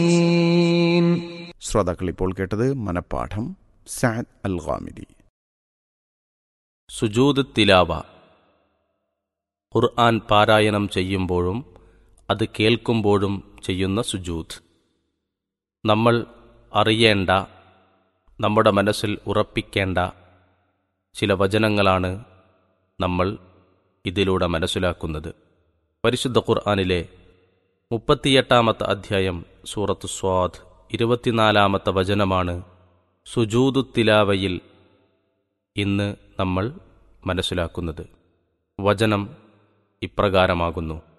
ശ്രോതാക്കൾ ഇപ്പോൾ കേട്ടത് മനപ്പാഠം സാദ് അൽ ഖാമിദി സുജൂദ് തിലാവ ഖുർആൻ പാരായണം ചെയ്യുമ്പോഴും അത് കേൾക്കുമ്പോഴും ചെയ്യുന്ന സുജൂദ് നമ്മൾ അറിയേണ്ട നമ്മുടെ മനസ്സിൽ ഉറപ്പിക്കേണ്ട ചില വചനങ്ങളാണ് നമ്മൾ ഇതിലൂടെ മനസ്സിലാക്കുന്നത് പരിശുദ്ധ ഖുർആനിലെ മുപ്പത്തിയെട്ടാമത്തെ അധ്യായം സൂറത്ത് സ്വാദ് ഇരുപത്തിനാലാമത്തെ വചനമാണ് സുജൂദു തിലാവയിൽ ഇന്ന് നമ്മൾ മനസ്സിലാക്കുന്നത് വചനം ഇപ്രകാരമാകുന്നു